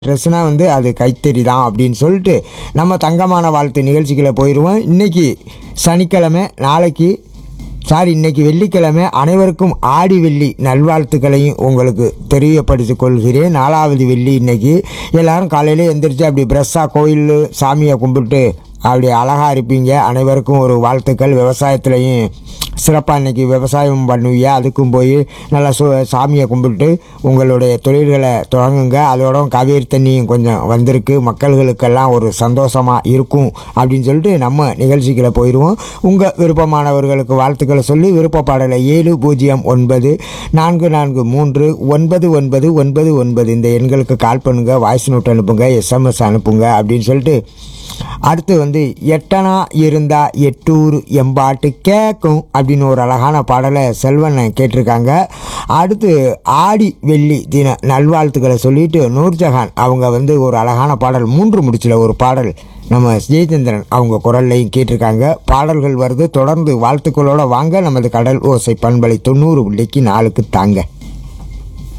ட்ரெஸ்னால் வந்து அது கைத்தறி தான் அப்படின்னு சொல்லிட்டு நம்ம தங்கமான வாழ்த்து நிகழ்ச்சிகளை போயிடுவோம் இன்னைக்கு சனிக்கிழமை நாளைக்கு சாரி இன்னைக்கு வெள்ளிக்கிழமை அனைவருக்கும் ஆடி வெள்ளி நல்வாழ்த்துக்களையும் உங்களுக்கு தெரியப்படுத்திக் கொள்கிறேன் நாலாவது வெள்ளி இன்னைக்கு எல்லாரும் காலையில எந்திரிச்சு அப்படி பிரஸ்ஸாக கோயில் சாமியை கும்பிட்டு அப்படி அழகாக இருப்பீங்க அனைவருக்கும் ஒரு வாழ்த்துக்கள் விவசாயத்துலேயும் சிறப்பாக இன்னைக்கு விவசாயம் பண்ணுவீங்க அதுக்கும் போய் நல்லா சு சாமியை கும்பிட்டு உங்களுடைய தொழில்களை தொடங்குங்க அதோட காவேரி தண்ணியும் கொஞ்சம் வந்திருக்கு மக்கள்களுக்கெல்லாம் ஒரு சந்தோஷமாக இருக்கும் அப்படின்னு சொல்லிட்டு நம்ம நிகழ்ச்சிகளை போயிடுவோம் உங்கள் விருப்பமானவர்களுக்கு வாழ்த்துக்களை சொல்லி விருப்ப பாடலை ஏழு பூஜ்ஜியம் ஒன்பது நான்கு நான்கு மூன்று ஒன்பது ஒன்பது ஒன்பது ஒன்பது இந்த எண்களுக்கு கால் பண்ணுங்கள் வாய்ஸ் நோட் அனுப்புங்க எஸ்எம்எஸ் அனுப்புங்க அப்படின்னு சொல்லிட்டு அடுத்து வந்து எட்டனா இருந்தா எட்டூர் எம்பாட்டு கேட்கும் அப்படின்னு ஒரு அழகான பாடலை செல்வன் கேட்டிருக்காங்க அடுத்து ஆடி வெள்ளி தின நல்வாழ்த்துக்களை சொல்லிட்டு நூர்ஜஹான் அவங்க வந்து ஒரு அழகான பாடல் மூன்று முடிச்சில் ஒரு பாடல் நம்ம ஜெயச்சந்திரன் அவங்க குரல்லையும் கேட்டிருக்காங்க பாடல்கள் வருது தொடர்ந்து வாழ்த்துக்களோட வாங்க நமது கடல் ஓசை பண்பலை தொண்ணூறு புள்ளிக்கு நாளுக்கு தாங்க